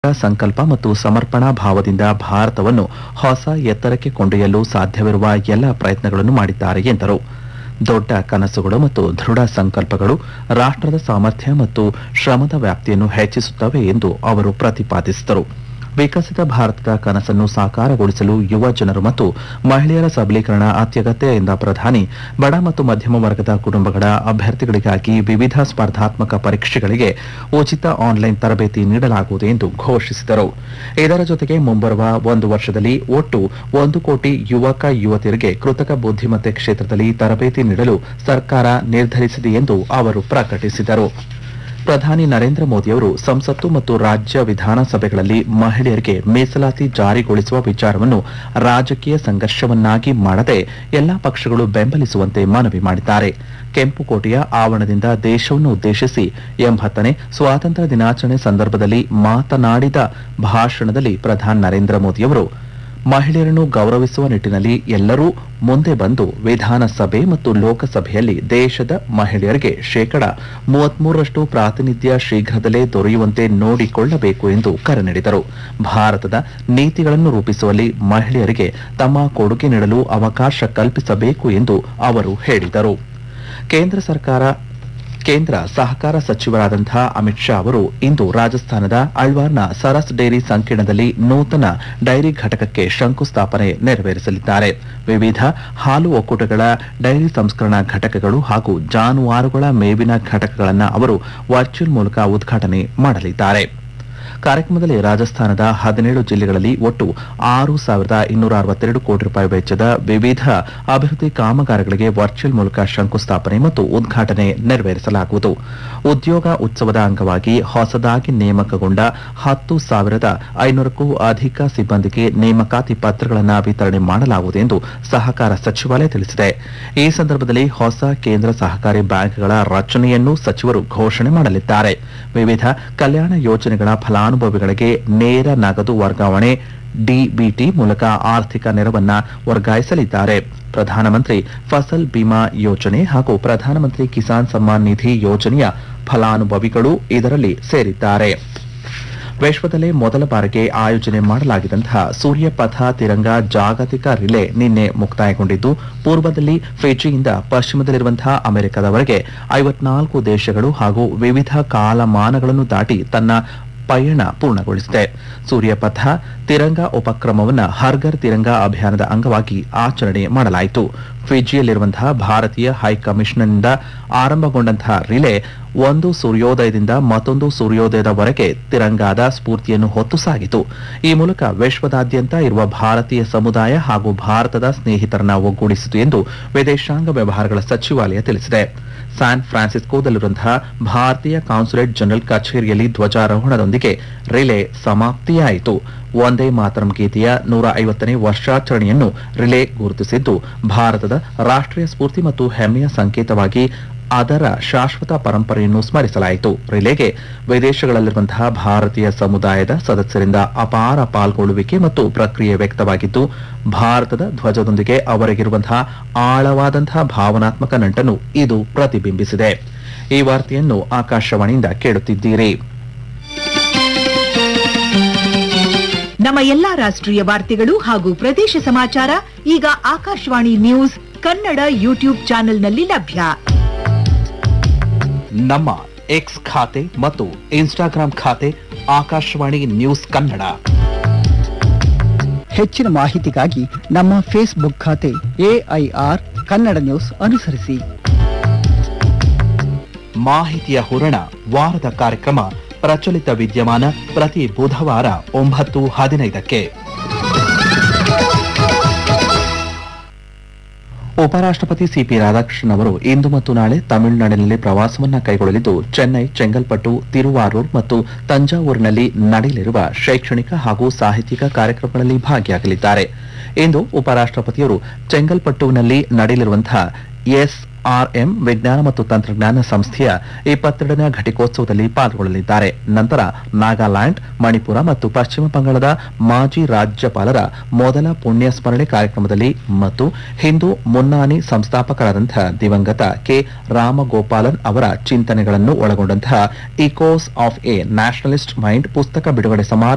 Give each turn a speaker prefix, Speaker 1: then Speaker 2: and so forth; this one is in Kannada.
Speaker 1: ಸಂಕಲ್ಪ ಮತ್ತು ಸಮರ್ಪಣಾ ಭಾವದಿಂದ ಭಾರತವನ್ನು ಹೊಸ ಎತ್ತರಕ್ಕೆ ಕೊಂಡೊಯ್ಯಲು ಸಾಧ್ಯವಿರುವ ಎಲ್ಲ ಪ್ರಯತ್ನಗಳನ್ನು ಮಾಡಿದ್ದಾರೆ ಎಂದರು ದೊಡ್ಡ ಕನಸುಗಳು ಮತ್ತು ದೃಢ ಸಂಕಲ್ಪಗಳು ರಾಷ್ಟ್ರದ ಸಾಮರ್ಥ್ಯ ಮತ್ತು ಶ್ರಮದ ವ್ಯಾಪ್ತಿಯನ್ನು ಹೆಚ್ಚಿಸುತ್ತವೆ ಎಂದು ಅವರು ಪ್ರತಿಪಾದಿಸಿದರು ವಿಕಸಿತ ಭಾರತದ ಕನಸನ್ನು ಸಾಕಾರಗೊಳಿಸಲು ಯುವ ಜನರು ಮತ್ತು ಮಹಿಳೆಯರ ಸಬಲೀಕರಣ ಅತ್ಯಗತ್ಯ ಎಂದ ಪ್ರಧಾನಿ ಬಡ ಮತ್ತು ಮಧ್ಯಮ ವರ್ಗದ ಕುಟುಂಬಗಳ ಅಭ್ಯರ್ಥಿಗಳಿಗಾಗಿ ವಿವಿಧ ಸ್ಪರ್ಧಾತ್ಮಕ ಪರೀಕ್ಷೆಗಳಿಗೆ ಉಚಿತ ಆನ್ಲೈನ್ ತರಬೇತಿ ನೀಡಲಾಗುವುದು ಎಂದು ಘೋಷಿಸಿದರು ಇದರ ಜೊತೆಗೆ ಮುಂಬರುವ ಒಂದು ವರ್ಷದಲ್ಲಿ ಒಟ್ಟು ಒಂದು ಕೋಟಿ ಯುವಕ ಯುವತಿಯರಿಗೆ ಕೃತಕ ಬುದ್ಧಿಮತ್ತೆ ಕ್ಷೇತ್ರದಲ್ಲಿ ತರಬೇತಿ ನೀಡಲು ಸರ್ಕಾರ ನಿರ್ಧರಿಸಿದೆ ಎಂದು ಅವರು ಪ್ರಕಟಿಸಿದರು ಪ್ರಧಾನಿ ನರೇಂದ್ರ ಮೋದಿಯವರು ಸಂಸತ್ತು ಮತ್ತು ರಾಜ್ಯ ವಿಧಾನಸಭೆಗಳಲ್ಲಿ ಮಹಿಳೆಯರಿಗೆ ಮೀಸಲಾತಿ ಜಾರಿಗೊಳಿಸುವ ವಿಚಾರವನ್ನು ರಾಜಕೀಯ ಸಂಘರ್ಷವನ್ನಾಗಿ ಮಾಡದೆ ಎಲ್ಲಾ ಪಕ್ಷಗಳು ಬೆಂಬಲಿಸುವಂತೆ ಮನವಿ ಮಾಡಿದ್ದಾರೆ ಕೆಂಪುಕೋಟೆಯ ಆವರಣದಿಂದ ದೇಶವನ್ನು ಉದ್ದೇಶಿಸಿ ಎಂಬತ್ತನೇ ಸ್ವಾತಂತ್ರ್ಯ ದಿನಾಚರಣೆ ಸಂದರ್ಭದಲ್ಲಿ ಮಾತನಾಡಿದ ಭಾಷಣದಲ್ಲಿ ಪ್ರಧಾನಿ ನರೇಂದ್ರ ಮೋದಿಯವರು ಮಹಿಳೆಯರನ್ನು ಗೌರವಿಸುವ ನಿಟ್ಟಿನಲ್ಲಿ ಎಲ್ಲರೂ ಮುಂದೆ ಬಂದು ವಿಧಾನಸಭೆ ಮತ್ತು ಲೋಕಸಭೆಯಲ್ಲಿ ದೇಶದ ಮಹಿಳೆಯರಿಗೆ ಶೇಕಡ ಮೂವತ್ಮೂರರಷ್ಟು ಪ್ರಾತಿನಿಧ್ಯ ಶೀಘ್ರದಲ್ಲೇ ದೊರೆಯುವಂತೆ ನೋಡಿಕೊಳ್ಳಬೇಕು ಎಂದು ಕರೆ ನೀಡಿದರು ಭಾರತದ ನೀತಿಗಳನ್ನು ರೂಪಿಸುವಲ್ಲಿ ಮಹಿಳೆಯರಿಗೆ ತಮ್ಮ ಕೊಡುಗೆ ನೀಡಲು ಅವಕಾಶ ಕಲ್ಪಿಸಬೇಕು ಎಂದು ಅವರು ಹೇಳಿದರು ಕೇಂದ್ರ ಸರ್ಕಾರ ಕೇಂದ್ರ ಸಹಕಾರ ಸಚಿವರಾದಂತಹ ಅಮಿತ್ ಶಾ ಅವರು ಇಂದು ರಾಜಸ್ಥಾನದ ಅಳ್ವಾರ್ನ ಸರಸ್ ಡೈರಿ ಸಂಕೀರ್ಣದಲ್ಲಿ ನೂತನ ಡೈರಿ ಘಟಕಕ್ಕೆ ಶಂಕುಸ್ಥಾಪನೆ ನೆರವೇರಿಸಲಿದ್ದಾರೆ ವಿವಿಧ ಹಾಲು ಒಕ್ಕೂಟಗಳ ಡೈರಿ ಸಂಸ್ಕರಣಾ ಘಟಕಗಳು ಹಾಗೂ ಜಾನುವಾರುಗಳ ಮೇವಿನ ಘಟಕಗಳನ್ನು ಅವರು ವರ್ಚುವಲ್ ಮೂಲಕ ಉದ್ಘಾಟನೆ ಮಾಡಲಿದ್ದಾರೆ ಕಾರ್ಯಕ್ರಮದಲ್ಲಿ ರಾಜಸ್ಥಾನದ ಹದಿನೇಳು ಜಿಲ್ಲೆಗಳಲ್ಲಿ ಒಟ್ಟು ಆರು ಸಾವಿರದ ಇನ್ನೂರ ಅರವತ್ತೆರಡು ಕೋಟಿ ರೂಪಾಯಿ ವೆಚ್ಚದ ವಿವಿಧ ಅಭಿವೃದ್ಧಿ ಕಾಮಗಾರಿಗಳಿಗೆ ವರ್ಚುವಲ್ ಮೂಲಕ ಶಂಕುಸ್ಥಾಪನೆ ಮತ್ತು ಉದ್ಘಾಟನೆ ನೆರವೇರಿಸಲಾಗುವುದು ಉದ್ಯೋಗ ಉತ್ಸವದ ಅಂಗವಾಗಿ ಹೊಸದಾಗಿ ನೇಮಕಗೊಂಡ ಹತ್ತು ಸಾವಿರದ ಐನೂರಕ್ಕೂ ಅಧಿಕ ಸಿಬ್ಬಂದಿಗೆ ನೇಮಕಾತಿ ಪತ್ರಗಳನ್ನು ವಿತರಣೆ ಮಾಡಲಾಗುವುದು ಎಂದು ಸಹಕಾರ ಸಚಿವಾಲಯ ತಿಳಿಸಿದೆ ಈ ಸಂದರ್ಭದಲ್ಲಿ ಹೊಸ ಕೇಂದ್ರ ಸಹಕಾರಿ ಬ್ಯಾಂಕ್ಗಳ ರಚನೆಯನ್ನು ಸಚಿವರು ಘೋಷಣೆ ಮಾಡಲಿದ್ದಾರೆ ವಿವಿಧ ಕಲ್ಯಾಣ ಯೋಜನೆಗಳ ಫಲಾನುಭವಿಗಳಿಗೆ ನೇರ ನಗದು ವರ್ಗಾವಣೆ ಡಿಬಿಟಿ ಮೂಲಕ ಆರ್ಥಿಕ ನೆರವನ್ನ ವರ್ಗಾಯಿಸಲಿದ್ದಾರೆ ಪ್ರಧಾನಮಂತ್ರಿ ಫಸಲ್ ಬಿಮಾ ಯೋಜನೆ ಹಾಗೂ ಪ್ರಧಾನಮಂತ್ರಿ ಕಿಸಾನ್ ಸಮ್ಮಾನ್ ನಿಧಿ ಯೋಜನೆಯ ಫಲಾನುಭವಿಗಳು ಇದರಲ್ಲಿ ಸೇರಿದ್ದಾರೆ ವಿಶ್ವದಲ್ಲೇ ಮೊದಲ ಬಾರಿಗೆ ಆಯೋಜನೆ ಮಾಡಲಾಗಿದ್ದಂತಹ ಸೂರ್ಯಪಥ ತಿರಂಗ ಜಾಗತಿಕ ರಿಲೇ ನಿನ್ನೆ ಮುಕ್ತಾಯಗೊಂಡಿದ್ದು ಪೂರ್ವದಲ್ಲಿ ಫಿಜಿಯಿಂದ ಪಶ್ಚಿಮದಲ್ಲಿರುವಂತಹ ಅಮೆರಿಕದವರೆಗೆ ಐವತ್ನಾಲ್ಕು ದೇಶಗಳು ಹಾಗೂ ವಿವಿಧ ಕಾಲಮಾನಗಳನ್ನು ದಾಟಿ ತನ್ನ ಪಯಣ ಪೂರ್ಣಗೊಳಿಸಿದೆ ಸೂರ್ಯಪಥ ತಿರಂಗ ಉಪಕ್ರಮವನ್ನು ಹರ್ಗರ್ ತಿರಂಗ ಅಭಿಯಾನದ ಅಂಗವಾಗಿ ಆಚರಣೆ ಮಾಡಲಾಯಿತು ಫಿಜಿಯಲ್ಲಿರುವಂತಹ ಭಾರತೀಯ ಹೈಕಮಿಷನ್ನಿಂದ ಆರಂಭಗೊಂಡಂತಹ ರಿಲೇ ಒಂದು ಸೂರ್ಯೋದಯದಿಂದ ಮತ್ತೊಂದು ಸೂರ್ಯೋದಯದವರೆಗೆ ತಿರಂಗಾದ ಸ್ಫೂರ್ತಿಯನ್ನು ಹೊತ್ತು ಸಾಗಿತು ಈ ಮೂಲಕ ವಿಶ್ವದಾದ್ಯಂತ ಇರುವ ಭಾರತೀಯ ಸಮುದಾಯ ಹಾಗೂ ಭಾರತದ ಸ್ನೇಹಿತರನ್ನ ಒಗ್ಗೂಡಿಸಿತು ಎಂದು ವಿದೇಶಾಂಗ ವ್ಯವಹಾರಗಳ ಸಚಿವಾಲಯ ತಿಳಿಸಿದೆ ಸ್ಯಾನ್ ಫ್ರಾನ್ಸಿಸ್ಕೋದಲ್ಲಿರುವಂತಹ ಭಾರತೀಯ ಕಾನ್ಸುಲೇಟ್ ಜನರಲ್ ಕಚೇರಿಯಲ್ಲಿ ಧ್ವಜಾರೋಹಣದೊಂದಿಗೆ ರಿಲೇ ಸಮಾಪ್ತಿಯಾಯಿತು ಒಂದೇ ಮಾತರಂ ಗೀತೆಯ ನೂರ ಐವತ್ತನೇ ವರ್ಷಾಚರಣೆಯನ್ನು ರಿಲೇ ಗುರುತಿಸಿದ್ದು ಭಾರತದ ರಾಷ್ಟ್ರೀಯ ಸ್ಫೂರ್ತಿ ಮತ್ತು ಹೆಮ್ಮೆಯ ಸಂಕೇತವಾಗಿ ಅದರ ಶಾಶ್ವತ ಪರಂಪರೆಯನ್ನು ಸ್ಮರಿಸಲಾಯಿತು ರಿಲೇಗೆ ವಿದೇಶಗಳಲ್ಲಿರುವಂತಹ ಭಾರತೀಯ ಸಮುದಾಯದ ಸದಸ್ಯರಿಂದ ಅಪಾರ ಪಾಲ್ಗೊಳ್ಳುವಿಕೆ ಮತ್ತು ಪ್ರಕ್ರಿಯೆ ವ್ಯಕ್ತವಾಗಿದ್ದು ಭಾರತದ ಧ್ವಜದೊಂದಿಗೆ ಅವರಿಗಿರುವಂತಹ ಆಳವಾದಂತಹ ಭಾವನಾತ್ಮಕ ನಂಟನ್ನು ಇದು ಪ್ರತಿಬಿಂಬಿಸಿದೆ ಈ ವಾರ್ತೆಯನ್ನು ಆಕಾಶವಾಣಿಯಿಂದ ಕೇಳುತ್ತಿದ್ದೀರಿ
Speaker 2: ನಮ್ಮ ಎಲ್ಲಾ ರಾಷ್ಟ್ರೀಯ ವಾರ್ತೆಗಳು ಹಾಗೂ ಪ್ರದೇಶ ಸಮಾಚಾರ ಈಗ ಆಕಾಶವಾಣಿ ನ್ಯೂಸ್ ಕನ್ನಡ ಯೂಟ್ಯೂಬ್ ಚಾನೆಲ್ನಲ್ಲಿ ಲಭ್ಯ
Speaker 1: ನಮ್ಮ ಎಕ್ಸ್ ಖಾತೆ ಮತ್ತು ಇನ್ಸ್ಟಾಗ್ರಾಂ ಖಾತೆ ಆಕಾಶವಾಣಿ ನ್ಯೂಸ್ ಕನ್ನಡ
Speaker 3: ಹೆಚ್ಚಿನ ಮಾಹಿತಿಗಾಗಿ ನಮ್ಮ ಫೇಸ್ಬುಕ್ ಖಾತೆ ಎಐಆರ್ ಕನ್ನಡ ನ್ಯೂಸ್ ಅನುಸರಿಸಿ
Speaker 1: ಮಾಹಿತಿಯ ಹೂರಣ ವಾರದ ಕಾರ್ಯಕ್ರಮ ಪ್ರಚಲಿತ ವಿದ್ಯಮಾನ ಪ್ರತಿ ಬುಧವಾರ ಒಂಬತ್ತು ಹದಿನೈದಕ್ಕೆ ಉಪರಾಷ್ಟ್ರಪತಿ ಸಿಪಿ ರಾಧಾಕೃಷ್ಣನ್ ಅವರು ಇಂದು ಮತ್ತು ನಾಳೆ ತಮಿಳುನಾಡಿನಲ್ಲಿ ಪ್ರವಾಸವನ್ನ ಕೈಗೊಳ್ಳಲಿದ್ದು ಚೆನ್ನೈ ಚೆಂಗಲ್ಪಟ್ಟು ತಿರುವಾರೂರ್ ಮತ್ತು ತಂಜಾವೂರಿನಲ್ಲಿ ನಡೆಯಲಿರುವ ಶೈಕ್ಷಣಿಕ ಹಾಗೂ ಸಾಹಿತ್ಯಿಕ ಕಾರ್ಯಕ್ರಮಗಳಲ್ಲಿ ಭಾಗಿಯಾಗಲಿದ್ದಾರೆ ಇಂದು ಉಪರಾಷ್ಟ್ರಪತಿಯವರು ಚೆಂಗಲ್ಪಟ್ಟುವಿನಲ್ಲಿ ನಡೆಯಲಿರುವಂತಹ ಎಸ್ಆರ್ಎಂ ವಿಜ್ಞಾನ ಮತ್ತು ತಂತ್ರಜ್ಞಾನ ಸಂಸ್ಥೆಯ ಇಪ್ಪತ್ತೆರಡನೇ ಘಟಿಕೋತ್ಸವದಲ್ಲಿ ಪಾಲ್ಗೊಳ್ಳಲಿದ್ದಾರೆ ನಂತರ ನಾಗಾಲ್ಯಾಂಡ್ ಮಣಿಪುರ ಮತ್ತು ಪಶ್ಚಿಮ ಬಂಗಾಳದ ಮಾಜಿ ರಾಜ್ಯಪಾಲರ ಮೊದಲ ಪುಣ್ಯ ಸ್ಮರಣೆ ಕಾರ್ಯಕ್ರಮದಲ್ಲಿ ಮತ್ತು ಹಿಂದೂ ಮುನ್ನಾನಿ ಸಂಸ್ಥಾಪಕರಾದಂತಹ ದಿವಂಗತ ಕೆ ರಾಮಗೋಪಾಲನ್ ಅವರ ಚಿಂತನೆಗಳನ್ನು ಒಳಗೊಂಡಂತಹ echoes of a nationalist mind ಪುಸ್ತಕ ಬಿಡುಗಡೆ ಸಮಾರಂಭ